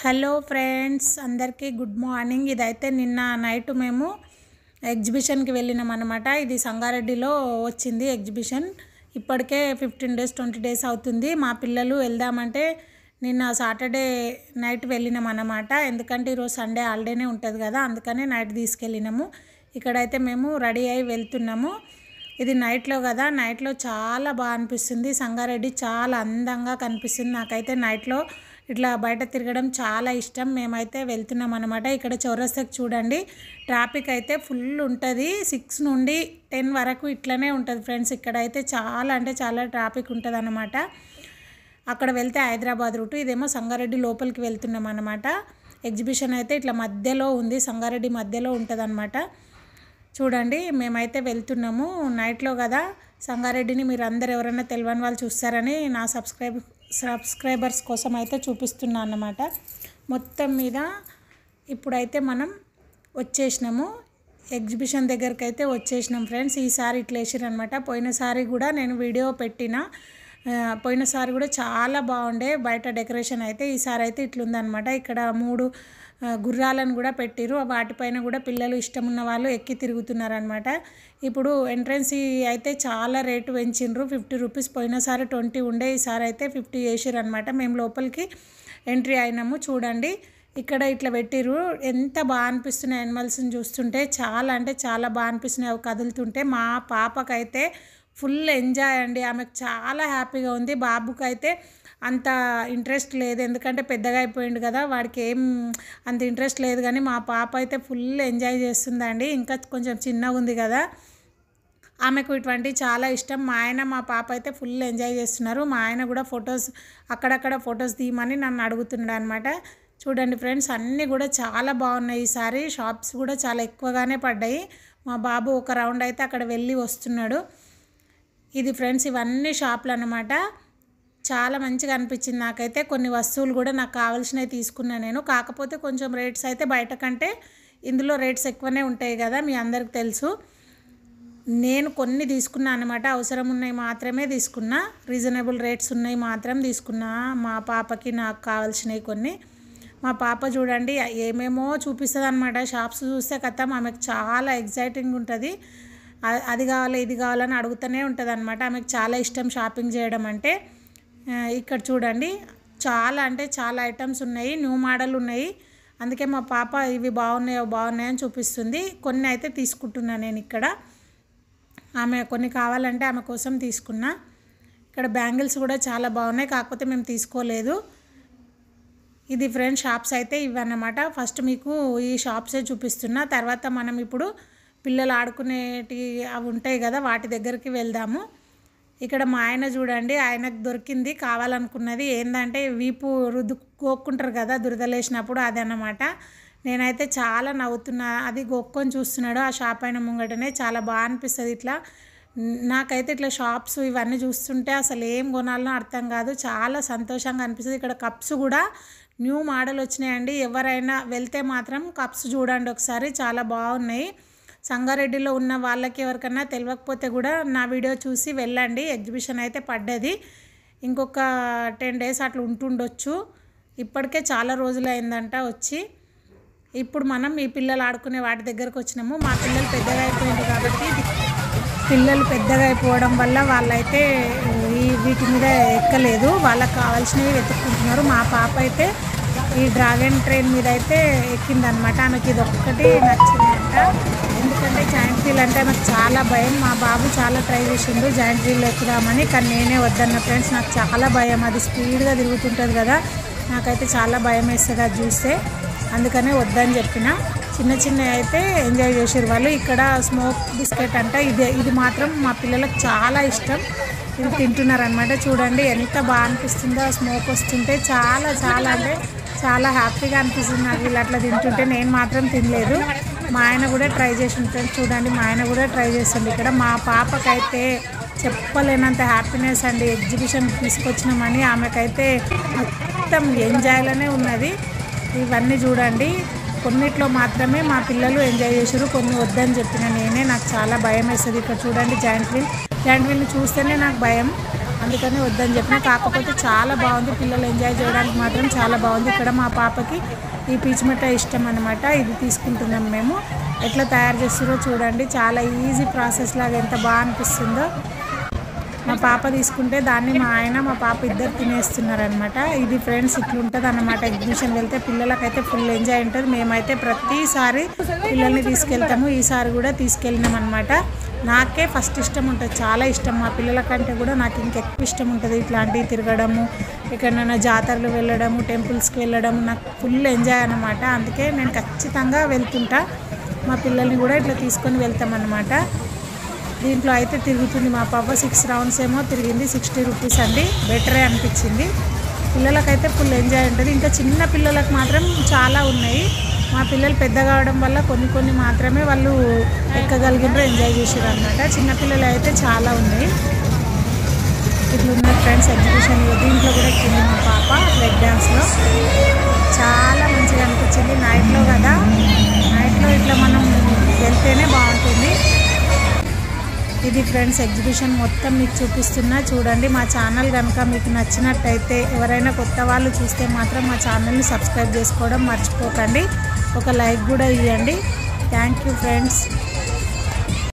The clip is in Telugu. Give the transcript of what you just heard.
హలో ఫ్రెండ్స్ అందరికీ గుడ్ మార్నింగ్ ఇదైతే నిన్న నైట్ మేము ఎగ్జిబిషన్కి వెళ్ళినాం అనమాట ఇది సంగారెడ్డిలో వచ్చింది ఎగ్జిబిషన్ ఇప్పటికే ఫిఫ్టీన్ డేస్ ట్వంటీ డేస్ అవుతుంది మా పిల్లలు వెళ్దామంటే నిన్న సాటర్డే నైట్ వెళ్ళినాం అనమాట ఎందుకంటే ఈరోజు సండే హాలిడేనే ఉంటుంది కదా అందుకనే నైట్ తీసుకెళ్ళినాము ఇక్కడైతే మేము రెడీ అయి వెళ్తున్నాము ఇది నైట్లో కదా నైట్లో చాలా బాగా అనిపిస్తుంది సంగారెడ్డి చాలా అందంగా కనిపిస్తుంది నాకైతే నైట్లో ఇట్లా బయట తిరగడం చాలా ఇష్టం మేమైతే వెళ్తున్నాం అనమాట ఇక్కడ చౌరస్తాకి చూడండి ట్రాఫిక్ అయితే ఫుల్ ఉంటుంది సిక్స్ నుండి టెన్ వరకు ఇట్లనే ఉంటుంది ఫ్రెండ్స్ ఇక్కడైతే చాలా అంటే చాలా ట్రాఫిక్ ఉంటుంది అనమాట అక్కడ వెళ్తే హైదరాబాద్ రూటు ఇదేమో సంగారెడ్డి లోపలికి వెళ్తున్నాం అనమాట ఎగ్జిబిషన్ అయితే ఇట్లా మధ్యలో ఉంది సంగారెడ్డి మధ్యలో ఉంటుంది చూడండి మేమైతే వెళ్తున్నాము నైట్లో కదా సంగారెడ్డిని మీరు అందరు ఎవరైనా తెలియని వాళ్ళు చూస్తారని నా సబ్స్క్రైబ్ సబ్స్క్రైబర్స్ కోసం అయితే చూపిస్తున్నా అన్నమాట మొత్తం మీద ఇప్పుడైతే మనం వచ్చేసినాము ఎగ్జిబిషన్ దగ్గరికి అయితే వచ్చేసినాం ఫ్రెండ్స్ ఈసారి ఇట్లా వేసిరనమాట పోయినసారి కూడా నేను వీడియో పెట్టిన ఆ, పోయినసారి కూడా చాలా బాగుండే బయట డెకరేషన్ అయితే ఈసారి అయితే ఇట్లుందనమాట ఇక్కడ మూడు ఆ, గుర్రాలను కూడా పెట్టిరు వాటిపైన కూడా పిల్లలు ఇష్టం ఉన్న వాళ్ళు ఎక్కి తిరుగుతున్నారనమాట ఇప్పుడు ఎంట్రన్స్ అయితే చాలా రేటు పెంచిండ్రు ఫిఫ్టీ రూపీస్ పోయినసారి ట్వంటీ ఉండే ఈసారి అయితే ఫిఫ్టీ చేసిర్రు అనమాట మేము లోపలికి ఎంట్రీ అయినాము చూడండి ఇక్కడ ఇట్లా పెట్టిర్రు ఎంత బాగా అనిపిస్తున్నాయి యానిమల్స్ని చూస్తుంటే చాలా అంటే చాలా బాగా అనిపిస్తున్నాయి అవి కదులుతుంటే మా పాపకైతే ఫుల్ ఎంజాయ్ అండి ఆమెకు చాలా హ్యాపీగా ఉంది బాబుకి అయితే అంత ఇంట్రెస్ట్ లేదు ఎందుకంటే పెద్దగా అయిపోయింది కదా వాడికి ఏం అంత ఇంట్రెస్ట్ లేదు కానీ మా పాప అయితే ఫుల్ ఎంజాయ్ చేస్తుందండి ఇంకా కొంచెం చిన్నగా ఉంది కదా ఆమెకు ఇటువంటి చాలా ఇష్టం మా ఆయన మా పాప అయితే ఫుల్ ఎంజాయ్ చేస్తున్నారు మా ఆయన కూడా ఫొటోస్ అక్కడక్కడ ఫొటోస్ తీయమని నన్ను అడుగుతున్నాడు అనమాట చూడండి ఫ్రెండ్స్ అన్నీ కూడా చాలా బాగున్నాయి ఈసారి షాప్స్ కూడా చాలా ఎక్కువగానే పడ్డాయి మా బాబు ఒక రౌండ్ అయితే అక్కడ వెళ్ళి వస్తున్నాడు ఇది ఫ్రెండ్స్ ఇవన్నీ షాపులు అనమాట చాలా మంచిగా అనిపించింది నాకైతే కొన్ని వస్తువులు కూడా నాకు కావాల్సినవి తీసుకున్నా నేను కాకపోతే కొంచెం రేట్స్ అయితే బయట కంటే ఇందులో రేట్స్ ఎక్కువనే ఉంటాయి కదా మీ అందరికి తెలుసు నేను కొన్ని తీసుకున్నా అనమాట అవసరం ఉన్నాయి మాత్రమే తీసుకున్నా రీజనబుల్ రేట్స్ ఉన్నాయి మాత్రం తీసుకున్నా మా పాపకి నాకు కావాల్సినవి కొన్ని మా పాప చూడండి ఏమేమో చూపిస్తుంది అనమాట షాప్స్ చూస్తే కథ ఆమెకు చాలా ఎగ్జైటింగ్ ఉంటుంది అ- అది కావాలి ఇది కావాలని అడుగుతూనే ఉంటుంది అనమాట ఆమెకు చాలా ఇష్టం షాపింగ్ చేయడం అంటే ఆ, ఇక్కడ చూడండి చాలా అంటే చాలా ఐటమ్స్ ఉన్నాయి న్యూ మోడల్ ఉన్నాయి అందుకే మా పాప ఇవి బాగున్నాయో బాగున్నాయని చూపిస్తుంది కొన్ని అయితే తీసుకుంటున్నా నేను ఇక్కడ ఆమె కొన్ని కావాలంటే ఆమె కోసం తీసుకున్నా ఇక్కడ బ్యాంగిల్స్ కూడా చాలా బాగున్నాయి కాకపోతే మేము తీసుకోలేదు ఇది ఫ్రెండ్ షాప్స్ అయితే ఇవన్నమాట ఫస్ట్ మీకు ఈ షాప్సే చూపిస్తున్నా తర్వాత మనం ఇప్పుడు పిల్లలు ఆడుకునేటి అవి ఉంటాయి కదా వాటి దగ్గరికి వెళ్దాము ఇక్కడ మా ఆయన చూడండి ఆయనకు దొరికింది కావాలనుకున్నది ఏంటంటే వీపు రుద్దు గోక్కుంటారు కదా దురదలేసినప్పుడు అది అన్నమాట నేనైతే చాలా నవ్వుతున్నా అది గోక్కొని చూస్తున్నాడు ఆ షాప్ అయిన ముంగటనే చాలా బాగా అనిపిస్తుంది ఇట్లా నాకైతే ఇట్లా షాప్స్ ఇవన్నీ చూస్తుంటే అసలు ఏం కొనాలనో అర్థం కాదు చాలా సంతోషంగా అనిపిస్తుంది ఇక్కడ కప్స్ కూడా న్యూ మోడల్ వచ్చినాయండి ఎవరైనా వెళ్తే మాత్రం కప్స్ చూడండి ఒకసారి చాలా బాగున్నాయి సంగారెడ్డిలో ఉన్న వాళ్ళకి ఎవరికన్నా తెలియకపోతే కూడా నా వీడియో చూసి వెళ్ళండి ఎగ్జిబిషన్ అయితే పడ్డది ఇంకొక టెన్ డేస్ అట్లా ఉంటుండొచ్చు ఇప్పటికే చాలా రోజులు అయిందంట వచ్చి ఇప్పుడు మనం ఈ పిల్లలు ఆడుకునే వాటి దగ్గరకు వచ్చినాము మా పిల్లలు పెద్దగా అయిపోయింది కాబట్టి పిల్లలు పెద్దగా అయిపోవడం వల్ల వాళ్ళైతే ఈ వీటి మీద ఎక్కలేదు వాళ్ళకి కావాల్సినవి వెతుక్కుంటున్నారు మా పాప అయితే ఈ డ్రాగన్ ట్రైన్ మీద అయితే ఎక్కిందనమాట ఆమెకి ఇది ఒక్కటి నచ్చిందంట ఎందుకంటే జాయింట్ వీల్ అంటే నాకు చాలా భయం మా బాబు చాలా ట్రై చేసిండు జాయింట్ వీల్ ఎక్కుదామని కానీ నేనే వద్దన్న ఫ్రెండ్స్ నాకు చాలా భయం అది స్పీడ్గా తిరుగుతుంటుంది కదా నాకైతే చాలా భయం వేస్తుంది అది చూస్తే అందుకనే వద్దని చెప్పిన చిన్న చిన్న అయితే ఎంజాయ్ చేసారు వాళ్ళు ఇక్కడ స్మోక్ బిస్కెట్ అంట ఇది ఇది మాత్రం మా పిల్లలకు చాలా ఇష్టం ఇది తింటున్నారనమాట చూడండి ఎంత బాగా అనిపిస్తుందో ఆ స్మోక్ వస్తుంటే చాలా చాలా అంటే చాలా హ్యాపీగా అనిపిస్తుంది నాకు వీళ్ళు అట్లా తింటుంటే నేను మాత్రం తినలేదు మా ఆయన కూడా ట్రై చేసి ఉంటాడు చూడండి మా ఆయన కూడా ట్రై చేస్తుంది ఇక్కడ మా పాపకైతే చెప్పలేనంత హ్యాపీనెస్ అండి ఎగ్జిబిషన్ తీసుకొచ్చినామని ఆమెకైతే మొత్తం ఎంజాయ్లోనే ఉన్నది ఇవన్నీ చూడండి కొన్నిట్లో మాత్రమే మా పిల్లలు ఎంజాయ్ చేసారు కొన్ని వద్దని చెప్పిన నేనే నాకు చాలా భయం వేస్తుంది ఇక్కడ చూడండి జాయింట్ వీల్ జాయింట్ వీల్ని చూస్తేనే నాకు భయం అందుకని వద్దని చెప్పిన కాకపోతే చాలా బాగుంది పిల్లలు ఎంజాయ్ చేయడానికి మాత్రం చాలా బాగుంది ఇక్కడ మా పాపకి ఈ పీచు మిఠాయి ఇష్టం అనమాట ఇది తీసుకుంటున్నాం మేము ఎట్లా తయారు చేస్తారో చూడండి చాలా ఈజీ ప్రాసెస్ లాగా ఎంత బాగా అనిపిస్తుందో మా పాప తీసుకుంటే దాన్ని మా ఆయన మా పాప ఇద్దరు తినేస్తున్నారనమాట ఇది ఫ్రెండ్స్ ఇట్లుంటుంది అనమాట ఎగ్జిబిషన్ వెళ్తే పిల్లలకైతే ఫుల్ ఎంజాయ్ ఉంటుంది మేమైతే ప్రతిసారి పిల్లల్ని తీసుకెళ్తాము ఈసారి కూడా తీసుకెళ్ళినాం అనమాట నాకే ఫస్ట్ ఇష్టం ఉంటుంది చాలా ఇష్టం మా పిల్లల కంటే కూడా నాకు ఇంకెక్కువ ఇష్టం ఉంటుంది ఇట్లాంటివి తిరగడము ఎక్కడైనా జాతరలు వెళ్ళడము టెంపుల్స్కి వెళ్ళడము నాకు ఫుల్ ఎంజాయ్ అనమాట అందుకే నేను ఖచ్చితంగా వెళ్తుంటా మా పిల్లల్ని కూడా ఇట్లా తీసుకొని వెళ్తామన్నమాట దీంట్లో అయితే తిరుగుతుంది మా పాప సిక్స్ రౌండ్స్ ఏమో తిరిగింది సిక్స్టీ రూపీస్ అండి బెటరే అనిపించింది పిల్లలకైతే ఫుల్ ఎంజాయ్ ఉంటుంది ఇంకా చిన్న పిల్లలకు మాత్రం చాలా ఉన్నాయి మా పిల్లలు పెద్ద కావడం వల్ల కొన్ని కొన్ని మాత్రమే వాళ్ళు ఎక్కగలిగినారు ఎంజాయ్ చేసారు అనమాట చిన్నపిల్లలు అయితే చాలా ఉన్నాయి ఇట్లా ఉన్న ఫ్రెండ్స్ ఎగ్జిబిషన్ దీంట్లో కూడా ఎక్కింది మా పాప బ్రెక్ డ్యాన్స్లో చాలా మంచిగా అనిపించింది నైట్లో కదా నైట్లో ఇట్లా మనం వెళ్తేనే బాగుంటుంది ఇది ఫ్రెండ్స్ ఎగ్జిబిషన్ మొత్తం మీకు చూపిస్తున్నా చూడండి మా ఛానల్ కనుక మీకు నచ్చినట్టయితే ఎవరైనా కొత్త వాళ్ళు చూస్తే మాత్రం మా ఛానల్ని సబ్స్క్రైబ్ చేసుకోవడం మర్చిపోకండి ఒక లైక్ కూడా ఇవ్వండి థ్యాంక్ యూ ఫ్రెండ్స్